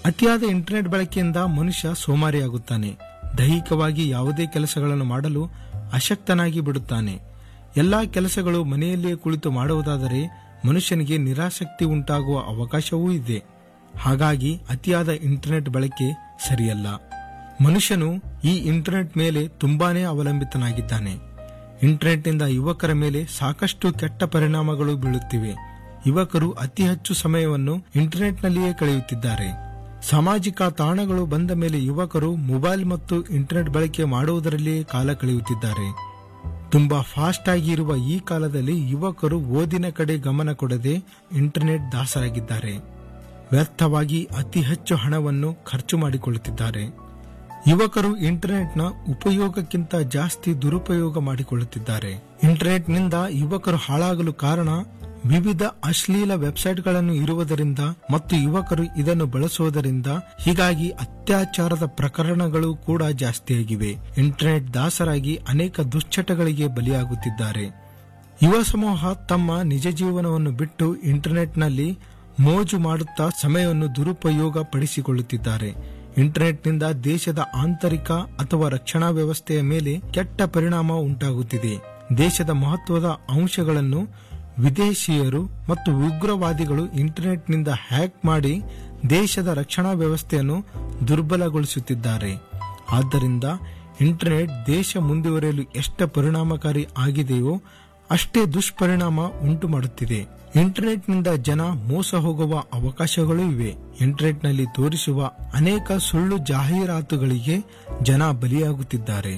ಅತಿಯಾದ ಇಂಟರ್ನೆಟ್ ಬಳಕೆಯಿಂದ ಮನುಷ್ಯ ಸೋಮಾರಿಯಾಗುತ್ತಾನೆ ದೈಹಿಕವಾಗಿ ಯಾವುದೇ ಕೆಲಸಗಳನ್ನು ಮಾಡಲು ಅಶಕ್ತನಾಗಿ ಬಿಡುತ್ತಾನೆ ಎಲ್ಲಾ ಕೆಲಸಗಳು ಮನೆಯಲ್ಲಿಯೇ ಕುಳಿತು ಮಾಡುವುದಾದರೆ ಮನುಷ್ಯನಿಗೆ ನಿರಾಸಕ್ತಿ ಉಂಟಾಗುವ ಅವಕಾಶವೂ ಇದೆ ಹಾಗಾಗಿ ಅತಿಯಾದ ಇಂಟರ್ನೆಟ್ ಬಳಕೆ ಸರಿಯಲ್ಲ ಮನುಷ್ಯನು ಈ ಇಂಟರ್ನೆಟ್ ಮೇಲೆ ತುಂಬಾನೇ ಅವಲಂಬಿತನಾಗಿದ್ದಾನೆ ಇಂಟರ್ನೆಟ್ನಿಂದ ಯುವಕರ ಮೇಲೆ ಸಾಕಷ್ಟು ಕೆಟ್ಟ ಪರಿಣಾಮಗಳು ಬೀಳುತ್ತಿವೆ ಯುವಕರು ಅತಿ ಹೆಚ್ಚು ಸಮಯವನ್ನು ಇಂಟರ್ನೆಟ್ನಲ್ಲಿಯೇ ಕಳೆಯುತ್ತಿದ್ದಾರೆ ಸಾಮಾಜಿಕ ತಾಣಗಳು ಬಂದ ಮೇಲೆ ಯುವಕರು ಮೊಬೈಲ್ ಮತ್ತು ಇಂಟರ್ನೆಟ್ ಬಳಕೆ ಮಾಡುವುದರಲ್ಲಿಯೇ ಕಾಲ ಕಳೆಯುತ್ತಿದ್ದಾರೆ ತುಂಬಾ ಫಾಸ್ಟ್ ಆಗಿ ಇರುವ ಈ ಕಾಲದಲ್ಲಿ ಯುವಕರು ಓದಿನ ಕಡೆ ಗಮನ ಕೊಡದೆ ಇಂಟರ್ನೆಟ್ ದಾಸರಾಗಿದ್ದಾರೆ ವ್ಯರ್ಥವಾಗಿ ಅತಿ ಹೆಚ್ಚು ಹಣವನ್ನು ಖರ್ಚು ಮಾಡಿಕೊಳ್ಳುತ್ತಿದ್ದಾರೆ ಯುವಕರು ಇಂಟರ್ನೆಟ್ನ ಉಪಯೋಗಕ್ಕಿಂತ ಜಾಸ್ತಿ ದುರುಪಯೋಗ ಮಾಡಿಕೊಳ್ಳುತ್ತಿದ್ದಾರೆ ಇಂಟರ್ನೆಟ್ನಿಂದ ಯುವಕರು ಹಾಳಾಗಲು ಕಾರಣ ವಿವಿಧ ಅಶ್ಲೀಲ ವೆಬ್ಸೈಟ್ಗಳನ್ನು ಇರುವುದರಿಂದ ಮತ್ತು ಯುವಕರು ಇದನ್ನು ಬಳಸುವುದರಿಂದ ಹೀಗಾಗಿ ಅತ್ಯಾಚಾರದ ಪ್ರಕರಣಗಳು ಕೂಡ ಜಾಸ್ತಿಯಾಗಿವೆ ಇಂಟರ್ನೆಟ್ ದಾಸರಾಗಿ ಅನೇಕ ದುಶ್ಚಟಗಳಿಗೆ ಬಲಿಯಾಗುತ್ತಿದ್ದಾರೆ ಯುವ ಸಮೂಹ ತಮ್ಮ ನಿಜ ಜೀವನವನ್ನು ಬಿಟ್ಟು ಇಂಟರ್ನೆಟ್ನಲ್ಲಿ ಮೋಜು ಮಾಡುತ್ತಾ ಸಮಯವನ್ನು ದುರುಪಯೋಗ ಪಡಿಸಿಕೊಳ್ಳುತ್ತಿದ್ದಾರೆ ಇಂಟರ್ನೆಟ್ನಿಂದ ದೇಶದ ಆಂತರಿಕ ಅಥವಾ ರಕ್ಷಣಾ ವ್ಯವಸ್ಥೆಯ ಮೇಲೆ ಕೆಟ್ಟ ಪರಿಣಾಮ ಉಂಟಾಗುತ್ತಿದೆ ದೇಶದ ಮಹತ್ವದ ಅಂಶಗಳನ್ನು ವಿದೇಶಿಯರು ಮತ್ತು ಉಗ್ರವಾದಿಗಳು ಇಂಟರ್ನೆಟ್ನಿಂದ ಹ್ಯಾಕ್ ಮಾಡಿ ದೇಶದ ರಕ್ಷಣಾ ವ್ಯವಸ್ಥೆಯನ್ನು ದುರ್ಬಲಗೊಳಿಸುತ್ತಿದ್ದಾರೆ ಆದ್ದರಿಂದ ಇಂಟರ್ನೆಟ್ ದೇಶ ಮುಂದುವರಿಯಲು ಎಷ್ಟು ಪರಿಣಾಮಕಾರಿ ಆಗಿದೆಯೋ ಅಷ್ಟೇ ದುಷ್ಪರಿಣಾಮ ಉಂಟು ಮಾಡುತ್ತಿದೆ ಇಂಟರ್ನೆಟ್ನಿಂದ ಜನ ಮೋಸ ಹೋಗುವ ಅವಕಾಶಗಳೂ ಇವೆ ಇಂಟರ್ನೆಟ್ನಲ್ಲಿ ತೋರಿಸುವ ಅನೇಕ ಸುಳ್ಳು ಜಾಹೀರಾತುಗಳಿಗೆ ಜನ ಬಲಿಯಾಗುತ್ತಿದ್ದಾರೆ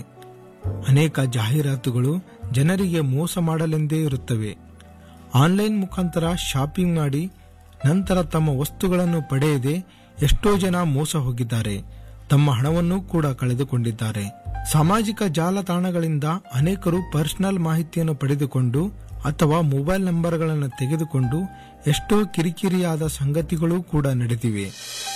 ಅನೇಕ ಜಾಹೀರಾತುಗಳು ಜನರಿಗೆ ಮೋಸ ಮಾಡಲೆಂದೇ ಇರುತ್ತವೆ ಆನ್ಲೈನ್ ಮುಖಾಂತರ ಶಾಪಿಂಗ್ ಮಾಡಿ ನಂತರ ತಮ್ಮ ವಸ್ತುಗಳನ್ನು ಪಡೆಯದೆ ಎಷ್ಟೋ ಜನ ಮೋಸ ಹೋಗಿದ್ದಾರೆ ತಮ್ಮ ಹಣವನ್ನು ಕೂಡ ಕಳೆದುಕೊಂಡಿದ್ದಾರೆ ಸಾಮಾಜಿಕ ಜಾಲತಾಣಗಳಿಂದ ಅನೇಕರು ಪರ್ಸನಲ್ ಮಾಹಿತಿಯನ್ನು ಪಡೆದುಕೊಂಡು ಅಥವಾ ಮೊಬೈಲ್ ನಂಬರ್ಗಳನ್ನು ತೆಗೆದುಕೊಂಡು ಎಷ್ಟೋ ಕಿರಿಕಿರಿಯಾದ ಸಂಗತಿಗಳೂ ಕೂಡ ನಡೆದಿವೆ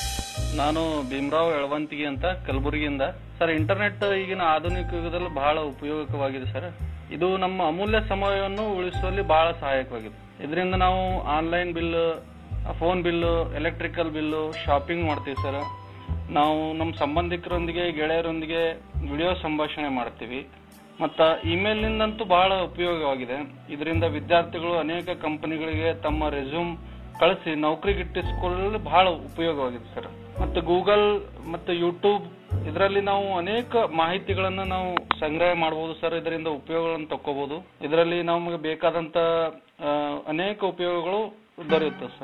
ನಾನು ಭೀಮರಾವ್ ಎಳವಂತಿಗೆ ಅಂತ ಕಲಬುರಗಿಯಿಂದ ಸರ್ ಇಂಟರ್ನೆಟ್ ಈಗಿನ ಆಧುನಿಕ ಯುಗದಲ್ಲಿ ಬಹಳ ಉಪಯೋಗಕವಾಗಿದೆ ಸರ್ ಇದು ನಮ್ಮ ಅಮೂಲ್ಯ ಸಮಯವನ್ನು ಉಳಿಸುವಲ್ಲಿ ಬಹಳ ಸಹಾಯಕವಾಗಿದೆ ಇದರಿಂದ ನಾವು online bill phone bill electrical bill shopping ಮಾಡ್ತೀವಿ ಸರ್ ನಾವು ನಮ್ಮ ಸಂಬಂಧಿಕರೊಂದಿಗೆ ಗೆಳೆಯರೊಂದಿಗೆ ವಿಡಿಯೋ ಸಂಭಾಷಣೆ ಮಾಡ್ತೀವಿ ಮತ್ತ ಇಮೇಲ್ ನಿಂದಂತೂ ಬಹಳ ಉಪಯೋಗವಾಗಿದೆ ಇದರಿಂದ ವಿದ್ಯಾರ್ಥಿಗಳು ಅನೇಕ ಕಂಪನಿಗಳಿಗೆ ತಮ್ಮ ರೆಸ್ಯೂಮ್ ಕಳಿಸಿ ನೌಕರಿ ಗಿಟ್ಟಿಸಿಕೊಳ್ಳಲು ಬಹಳ ಉಪಯೋಗವಾಗಿದೆ ಸರ್ ಮತ್ತು ಗೂಗಲ್ ಮತ್ತು ಯೂಟ್ಯೂಬ್ ಇದರಲ್ಲಿ ನಾವು ಅನೇಕ ಮಾಹಿತಿಗಳನ್ನ ನಾವು ಸಂಗ್ರಹ ಮಾಡಬಹುದು ಸರ್ ಇದರಿಂದ ಉಪಯೋಗಗಳನ್ನು ತಕ್ಕೋಬಹುದು ಇದರಲ್ಲಿ ನಮಗೆ ಬೇಕಾದಂತ ಆ, ಅನೇಕ ಉಪಯೋಗಗಳು ದೊರೆಯುತ್ತೆ ಸರ್